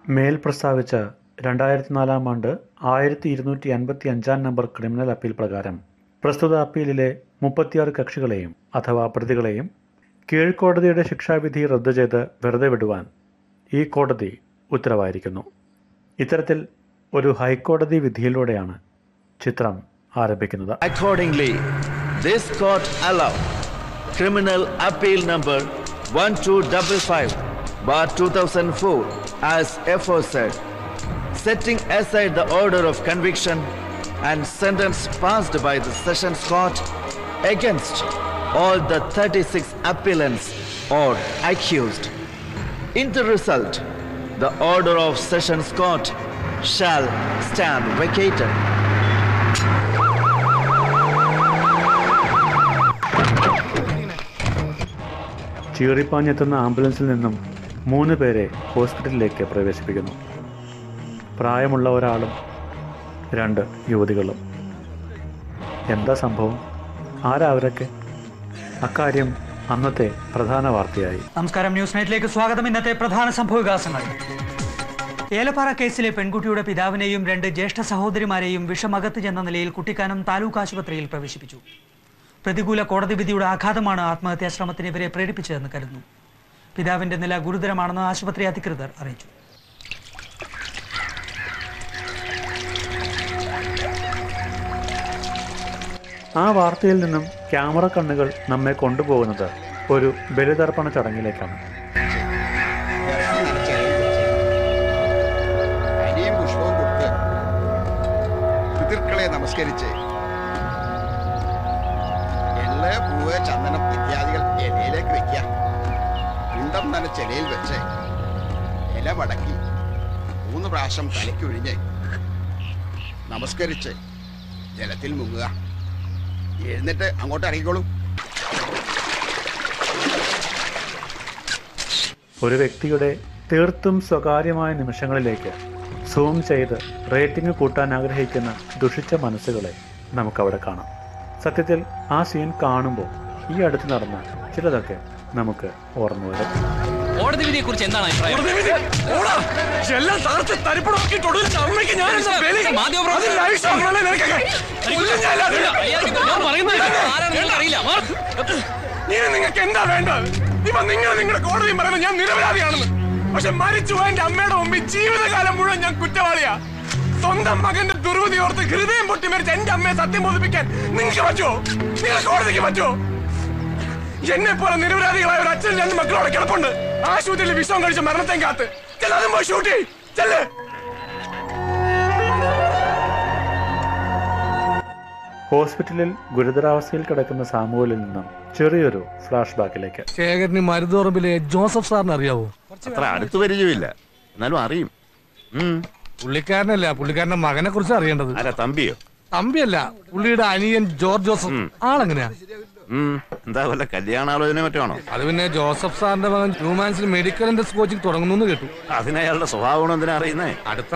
മേൽ പ്രസ്താവിച്ച രണ്ടായിരത്തി നാലാം ആണ്ട് ആയിരത്തി ഇരുന്നൂറ്റി അൻപത്തി അഞ്ചാം നമ്പർ ക്രിമിനൽ അപ്പീൽ പ്രകാരം പ്രസ്തുത അപ്പീലിലെ മുപ്പത്തിയാറ് കക്ഷികളെയും അഥവാ പ്രതികളെയും കീഴ്ക്കോടതിയുടെ ശിക്ഷാവിധി റദ്ദു ചെയ്ത് വെറുതെ വിടുവാൻ ഈ കോടതി ഉത്തരവായിരിക്കുന്നു ഇത്തരത്തിൽ ഒരു ഹൈക്കോടതി വിധിയിലൂടെയാണ് ചിത്രം ആരംഭിക്കുന്നത് Accordingly, this court allowed criminal appeal number 1255 bar 2004 as aforesaid, setting aside the order of conviction and sentence passed by the Sessions Court against all the 36 appellants or accused. In the result, the order of Sessions Court shall stand vacated. ചീറിപ്പാഞ്ഞെത്തുന്ന ആംബുലൻസിൽ നിന്നും മൂന്ന് പേരെ ഹോസ്പിറ്റലിലേക്ക് പ്രവേശിപ്പിക്കുന്നു പ്രായമുള്ള ഒരാളും രണ്ട് യുവതികളും എന്താ സംഭവം ആരാ അവരൊക്കെ അക്കാര്യം അന്നത്തെ പ്രധാന വാർത്തയായി നമസ്കാരം ന്യൂസ് നൈറ്റിലേക്ക് സ്വാഗതം ഇന്നത്തെ പ്രധാന സംഭവവികാസങ്ങൾ ഏലപ്പാറ കേസിലെ പെൺകുട്ടിയുടെ പിതാവിനെയും രണ്ട് ജ്യേഷ്ഠ സഹോദരിമാരെയും വിഷമകത്ത് ചെന്ന നിലയിൽ കുട്ടിക്കാനം താലൂക്ക് ആശുപത്രിയിൽ പ്രവേശിപ്പിച്ചു പ്രതികൂല കോടതി വിധിയുടെ ആഘാതമാണ് ആത്മഹത്യാ ശ്രമത്തിന് ഇവരെ പ്രേരിപ്പിച്ചതെന്ന് കരുതുന്നു പിതാവിന്റെ നില ഗുരുതരമാണെന്ന് ആശുപത്രി അധികൃതർ അറിയിച്ചു ആ വാർത്തയിൽ നിന്നും ക്യാമറ കണ്ണുകൾ നമ്മെ കൊണ്ടുപോകുന്നത് ഒരു ബലിതർപ്പണ ചടങ്ങിലേക്കാണ് അരിയും പുഷ്പവും കൊടുത്ത് പിതൃക്കളെ നമസ്കരിച്ച് എള്ള് പൂവ് ചന്ദനം ഇത്യാദികൾ ഇലയിലേക്ക് വെക്കുക പിണ്ടം നനച്ച് ഇലയിൽ വെച്ച് ഇല മടക്കി മൂന്ന് പ്രാവശ്യം തലയ്ക്കൊഴിഞ്ഞ് നമസ്കരിച്ച് ജലത്തിൽ മുങ്ങുക എഴുന്നിട്ട് അങ്ങോട്ട് ഇറങ്ങിക്കോളൂ ഒരു വ്യക്തിയുടെ തീർത്തും സ്വകാര്യമായ നിമിഷങ്ങളിലേക്ക് സൂം ചെയ്ത് റേറ്റിംഗ് കൂട്ടാൻ ആഗ്രഹിക്കുന്ന ദുഷിച്ച മനസ്സുകളെ നമുക്കവിടെ കാണാം സത്യത്തിൽ ആ സീൻ കാണുമ്പോൾ ഈ അടുത്ത് നടന്ന ചിലതൊക്കെ നമുക്ക് ഓർമ്മ വരും കോടതി വിധിയെ കുറിച്ച് എന്താണ് അഭിപ്രായം എല്ലാം തകർത്ത് തരിപ്പണമാക്കിയിട്ട് ഒടുവിൽ അമ്മയ്ക്ക് ഞാൻ എന്താ ബലി? മാധ്യമപ്രവർത്തകൻ. അതിൽ ലൈഫ് ആണല്ലേ നിനക്കൊക്കെ? കൊല്ലും ഞാൻ എല്ലാത്തിനും. ഞാൻ പറയുന്നത് ആരാണെന്ന് നിങ്ങൾക്ക് അറിയില്ല മാർ. ഇനി നിങ്ങൾക്ക് എന്താ വേണ്ടത് ഇപ്പൊ നിങ്ങൾ നിങ്ങളുടെ കോടതിയും പറയുന്നത് ഞാൻ നിരപരാധിയാണെന്ന് പക്ഷെ മരിച്ചു പോയ എന്റെ അമ്മയുടെ മുമ്പിൽ ജീവിതകാലം മുഴുവൻ ഞാൻ കുറ്റവാളിയാ സ്വന്തം മകന്റെ ദുർവിധി ഓർത്ത് ഹൃദയം പൊട്ടി മരിച്ച എന്റെ അമ്മയെ സത്യം ബോധിപ്പിക്കാൻ നിങ്ങൾക്ക് പറ്റുമോ നിങ്ങൾ കോടതിക്ക് പറ്റുമോ എന്നെ പോലെ നിരപരാധികളായ ഒരു അച്ഛൻ രണ്ട് മക്കളോടെ കിടപ്പുണ്ട് ആശുപത്രിയിൽ വിഷം കഴിച്ച മരണത്തെ കാത്ത് ചെല്ലാതും പോയി ഷൂട്ട് ചെയ്യ്. ചെല്ല് ഹോസ്പിറ്റലിൽ ഗുരുതരാവസ്ഥയിൽ കിടക്കുന്ന സാമുവലിൽ നിന്നും ചെറിയൊരു ഫ്ലാഷ് ബാക്കിലേക്ക് ശേഖരന് മരുതോറമ്പിലെ ജോസഫ് സാറിന് അറിയാവോ അത്ര അടുത്ത് പരിചയമില്ല എന്നാലും അറിയും ഉം. പുള്ളിക്കാരനല്ല പുള്ളിക്കാരന്റെ മകനെ കുറിച്ച് അറിയേണ്ടത് ആരാ തമ്പിയോ തമ്പിയല്ല പുള്ളിയുടെ അനിയൻ ജോർജ് ജോസഫ് ആളെങ്ങനെയാ ഉം. എന്താ വല്ല കല്യാണാലോചന മറ്റാണോ അത് പിന്നെ ജോസഫ് സാറിന്റെ മകൻ ഹ്യൂമാൻസിൽ മെഡിക്കൽ ഇൻഡസ്ട്രി കോച്ചിങ് തുടങ്ങുന്നു കേട്ടു അതിനയാളുടെ സ്വഭാവം എന്തിനാ അറിയുന്നേ അടുത്ത